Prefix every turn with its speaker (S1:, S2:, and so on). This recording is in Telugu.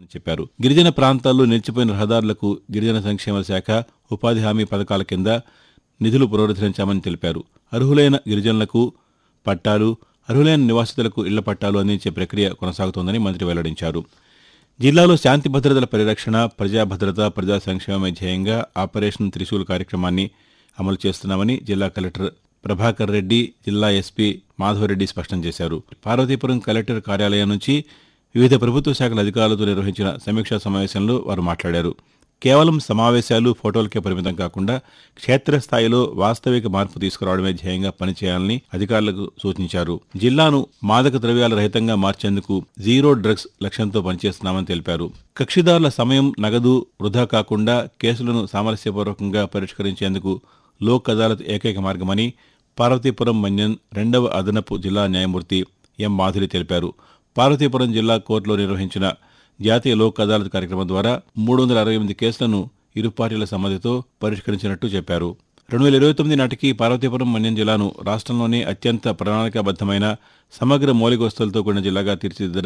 S1: అని చెప్పారు గిరిజన ప్రాంతాల్లో నిలిచిపోయిన రహదారులకు గిరిజన సంక్షేమ శాఖ ఉపాధి హామీ పథకాల కింద నిధులు పునరుద్ధరించామని తెలిపారు అర్హులైన గిరిజనులకు పట్టాలు అర్హులైన నివాసితులకు ఇళ్ల పట్టాలు అందించే ప్రక్రియ కొనసాగుతోందని మంత్రి వెల్లడించారు జిల్లాలో శాంతి భద్రతల పరిరక్షణ ప్రజా భద్రత ప్రజా సంక్షేమమే ధ్యేయంగా ఆపరేషన్ త్రిశూల్ కార్యక్రమాన్ని అమలు చేస్తున్నామని జిల్లా కలెక్టర్ ప్రభాకర్ రెడ్డి జిల్లా ఎస్పీ మాధవరెడ్డి స్పష్టం చేశారు పార్వతీపురం కలెక్టర్ కార్యాలయం నుంచి వివిధ ప్రభుత్వ శాఖల అధికారులతో నిర్వహించిన సమీక్షా సమావేశంలో వారు మాట్లాడారు కేవలం సమావేశాలు ఫోటోలకే పరిమితం కాకుండా క్షేత్రస్థాయిలో వాస్తవిక మార్పు తీసుకురావడమే ధ్యేయంగా పనిచేయాలని అధికారులకు సూచించారు జిల్లాను మాదక ద్రవ్యాల రహితంగా మార్చేందుకు జీరో డ్రగ్స్ లక్ష్యంతో పనిచేస్తున్నామని తెలిపారు కక్షిదారుల సమయం నగదు వృధా కాకుండా కేసులను సామరస్యపూర్వకంగా పరిష్కరించేందుకు లోక్ అదాలత్ ఏకైక మార్గమని పార్వతీపురం మన్యం రెండవ అదనపు జిల్లా న్యాయమూర్తి ఎం మాధురి తెలిపారు పార్వతీపురం జిల్లా కోర్టులో నిర్వహించిన జాతీయ లోక్ అదాలత్ కార్యక్రమం ద్వారా మూడు వందల అరవై ఎనిమిది కేసులను ఇరు పార్టీల సమ్మతితో పరిష్కరించినట్టు చెప్పారు రెండు వేల ఇరవై తొమ్మిది నాటికి పార్వతీపురం మన్యం జిల్లాను రాష్ట్రంలోనే అత్యంత ప్రణాళికాబద్దమైన సమగ్ర మౌలిక వస్తువులతో కూడిన జిల్లాగా తీర్చిదిద్దడం